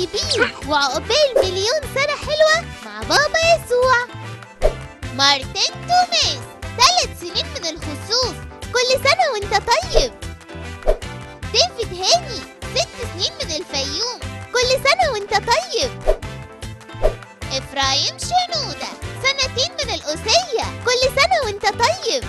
طيبين وعقبال مليون سنة حلوة مع بابا يسوع مارتن توماس ثلاث سنين من الخصوص كل سنة وانت طيب ديفيد هاني ست سنين من الفيوم كل سنة وانت طيب إفرايم شنودة سنتين من القوسية كل سنة وانت طيب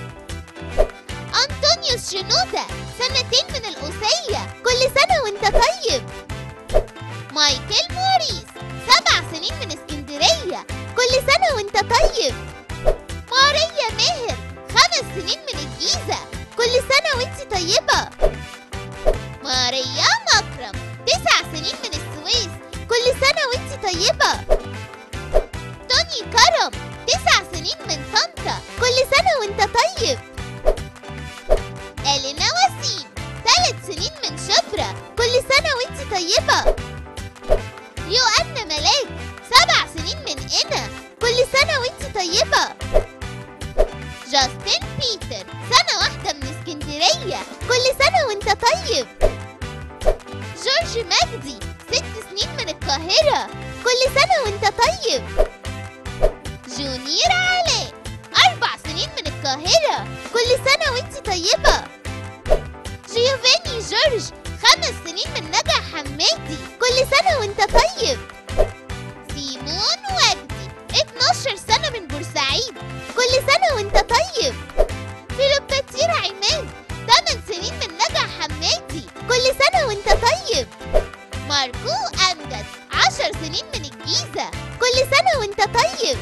أنطونيوس شنودة سنتين من القوسية كل سنة وانت طيب مايكل موريس سبع سنين من اسكندرية كل سنة وانت طيب ماريا ماهر خمس سنين من الجيزة كل سنة وانت طيبة ماريا مكرم تسع سنين من السويس كل سنة وانت طيبة توني كرم تسع سنين من طنطا كل سنة وانت طيب إلينا وسيم ثلاث سنين من شبرا كل سنة وانت طيبة يوأنا ملاك سبع سنين من إنا كل سنة وانت طيبة جاستن بيتر سنة واحدة من اسكندرية كل سنة وانت طيب جورج مجدي ست سنين من القاهرة كل سنة وانت طيب جونير علاء أربع سنين من القاهرة كل سنة وانت طيبة جيوفاني جورج خمس سنين من نجع حمادي كل سنة وانت طيب سيمون وجدي 12 سنة من بورسعيد كل سنة وانت طيب فيلوباتير عماد 8 سنين من نجع حمادي كل سنة وانت طيب ماركو أمجد 10 سنين من الجيزة كل سنة وانت طيب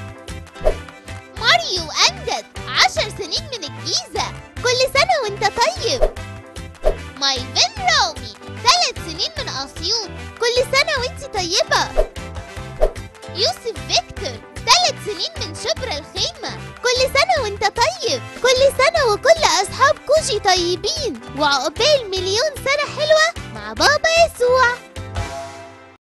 ماريو أمجد 10 سنين من الجيزة كل سنة وانت طيب مايفن رامي ثلاث سنين من أسيوط كل سنة وانت طيبة يوسف فيكتور ثلاث سنين من شبرا الخيمة كل سنة وانت طيب كل سنة وكل أصحاب كوجي طيبين وعقبال مليون سنة حلوة مع بابا يسوع